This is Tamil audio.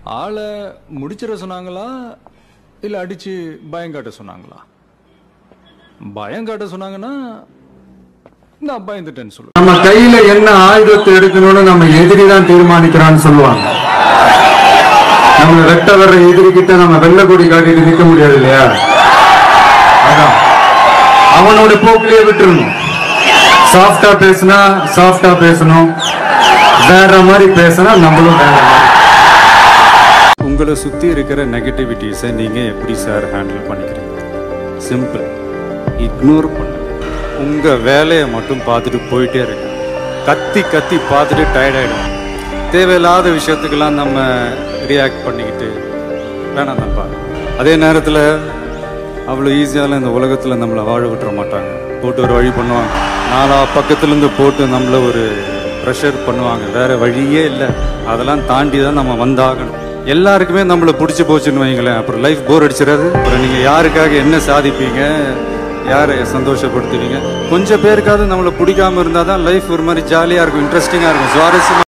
ஆளை முடிச்சிட சொன்னாங்களா இல்லை அடிச்சு பயம் காட்ட சொன்னாங்களா பயம் காட்ட சொன்னாங்கன்னா நான் பயந்துட்டேன்னு சொல்லு நம்ம கையில என்ன ஆயுதத்தை எடுக்கணும்னு நம்ம எதிரி தான் தீர்மானிக்கிறான்னு சொல்லுவாங்க நம்ம வெட்ட வர்ற எதிரி கிட்ட நம்ம வெள்ளை கொடி காட்டிட்டு நிக்க முடியாது இல்லையா அதான் அவனோட போக்கிலேயே விட்டுறணும் சாஃப்டா பேசினா சாஃப்டா பேசணும் வேற மாதிரி பேசினா நம்மளும் வேற மாதிரி உங்களை சுற்றி இருக்கிற நெகட்டிவிட்டிஸை நீங்கள் எப்படி சார் ஹேண்டில் பண்ணிக்கிறீங்க சிம்பிள் இக்னோர் பண்ணுங்க உங்கள் வேலையை மட்டும் பார்த்துட்டு போயிட்டே இருங்க கத்தி கத்தி பார்த்துட்டு tired ஆயிடும் தேவையில்லாத விஷயத்துக்கெல்லாம் நம்ம ரியாக்ட் பண்ணிக்கிட்டு வேணாம் நண்பா அதே நேரத்தில் அவ்வளோ ஈஸியாலாம் இந்த உலகத்தில் நம்மளை வாழ விட்டுற மாட்டாங்க போட்டு ஒரு வழி பண்ணுவாங்க நாலா பக்கத்துலேருந்து போட்டு நம்மளை ஒரு ப்ரெஷர் பண்ணுவாங்க வேற வழியே இல்லை அதெல்லாம் தாண்டி தான் நம்ம வந்தாகணும் எல்லாருக்குமே நம்மளை பிடிச்சி போச்சுன்னு வைங்களேன் அப்புறம் லைஃப் போர் அடிச்சிடாது அப்புறம் நீங்கள் யாருக்காக என்ன சாதிப்பீங்க யாரை சந்தோஷப்படுத்துவீங்க கொஞ்சம் பேருக்காவது நம்மளை பிடிக்காம இருந்தால் தான் லைஃப் ஒரு மாதிரி ஜாலியாக இருக்கும் இன்ட்ரெஸ்டிங்காக இருக்கும் சுவாரஸ்யமாக